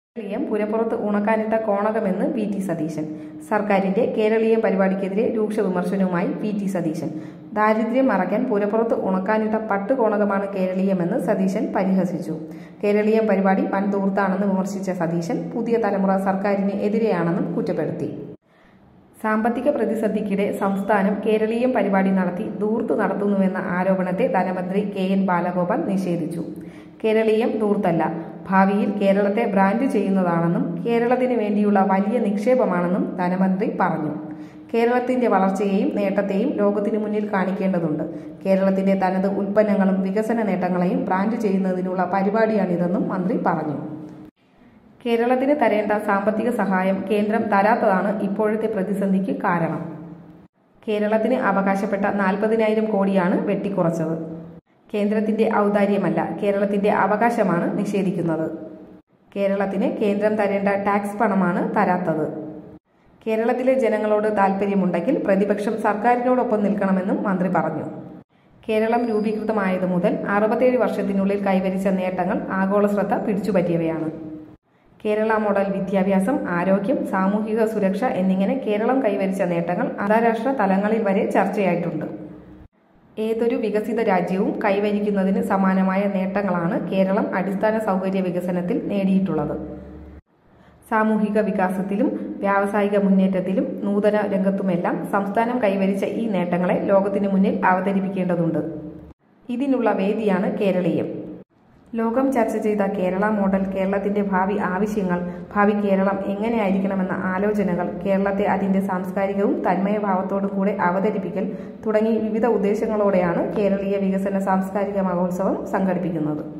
കേരളീയം പുരപ്പുറത്ത് ഉണക്കാനിട്ട കോണകമെന്ന് വി ടി സതീശൻ സർക്കാരിന്റെ കേരളീയം പരിപാടിക്കെതിരെ രൂക്ഷ വിമർശനവുമായി വി ടി സതീശൻ ദാരിദ്ര്യം മറയ്ക്കാൻ പുരപ്പുറത്ത് ഉണക്കാനിട്ട പട്ട് കോണകമാണ് കേരളീയമെന്ന് സതീശൻ പരിഹസിച്ചു കേരളീയം പരിപാടി വൻ ദൂർത്താണെന്ന് വിമർശിച്ച സതീശൻ പുതിയ തലമുറ സർക്കാരിന് എതിരെയാണെന്നും കുറ്റപ്പെടുത്തി സാമ്പത്തിക പ്രതിസന്ധിക്കിടെ സംസ്ഥാനം കേരളീയം പരിപാടി നടത്തി ദൂർത്ത് നടത്തുന്നുവെന്ന ആരോപണത്തെ ധനമന്ത്രി കെ എൻ ബാലഗോപാൽ നിഷേധിച്ചു കേരളീയം ദൂർത്തല്ല ഭാവിയിൽ കേരളത്തെ ബ്രാൻഡ് ചെയ്യുന്നതാണെന്നും കേരളത്തിന് വേണ്ടിയുള്ള വലിയ നിക്ഷേപമാണെന്നും ധനമന്ത്രി പറഞ്ഞു കേരളത്തിന്റെ വളർച്ചയെയും നേട്ടത്തെയും ലോകത്തിനു മുന്നിൽ കാണിക്കേണ്ടതുണ്ട് കേരളത്തിന്റെ തനത് ഉൽപ്പന്നങ്ങളും വികസന നേട്ടങ്ങളെയും ബ്രാൻഡ് ചെയ്യുന്നതിനുള്ള പരിപാടിയാണിതെന്നും മന്ത്രി പറഞ്ഞു കേരളത്തിന് തരേണ്ട സാമ്പത്തിക സഹായം കേന്ദ്രം തരാത്തതാണ് ഇപ്പോഴത്തെ പ്രതിസന്ധിക്ക് കാരണം കേരളത്തിന് അവകാശപ്പെട്ട നാൽപ്പതിനായിരം കോടിയാണ് വെട്ടിക്കുറച്ചത് കേന്ദ്രത്തിന്റെ ഔദാര്യമല്ല കേരളത്തിന്റെ അവകാശമാണ് നിഷേധിക്കുന്നത് കേരളത്തിന് കേന്ദ്രം തരേണ്ട ടാക്സ് പണമാണ് തരാത്തത് കേരളത്തിലെ ജനങ്ങളോട് താൽപ്പര്യമുണ്ടെങ്കിൽ പ്രതിപക്ഷം സർക്കാരിനോടൊപ്പം നിൽക്കണമെന്നും മന്ത്രി പറഞ്ഞു കേരളം രൂപീകൃതമായതു മുതൽ അറുപത്തേഴ് വർഷത്തിനുള്ളിൽ കൈവരിച്ച നേട്ടങ്ങൾ ആഗോള ശ്രദ്ധ പിടിച്ചുപറ്റിയവയാണ് കേരള മോഡൽ വിദ്യാഭ്യാസം ആരോഗ്യം സാമൂഹിക സുരക്ഷ എന്നിങ്ങനെ കേരളം കൈവരിച്ച നേട്ടങ്ങൾ അന്താരാഷ്ട്ര തലങ്ങളിൽ വരെ ചർച്ചയായിട്ടുണ്ട് ഏതൊരു വികസിത രാജ്യവും കൈവരിക്കുന്നതിന് സമാനമായ നേട്ടങ്ങളാണ് കേരളം അടിസ്ഥാന സൗകര്യ വികസനത്തിൽ നേടിയിട്ടുള്ളത് സാമൂഹിക വികാസത്തിലും വ്യാവസായിക മുന്നേറ്റത്തിലും നൂതന രംഗത്തുമെല്ലാം സംസ്ഥാനം കൈവരിച്ച ഈ നേട്ടങ്ങളെ ലോകത്തിനു മുന്നിൽ അവതരിപ്പിക്കേണ്ടതുണ്ട് ഇതിനുള്ള വേദിയാണ് കേരളീയം ലോകം ചർച്ച ചെയ്ത കേരള മോഡൽ കേരളത്തിന്റെ ഭാവി ആവശ്യങ്ങൾ ഭാവി കേരളം എങ്ങനെയായിരിക്കണമെന്ന ആലോചനകൾ കേരളത്തെ അതിന്റെ സാംസ്കാരികവും തന്മയഭാവത്തോടു കൂടെ അവതരിപ്പിക്കൽ തുടങ്ങി വിവിധ ഉദ്ദേശങ്ങളോടെയാണ് കേരളീയ വികസന സാംസ്കാരിക മഹോത്സവം സംഘടിപ്പിക്കുന്നത്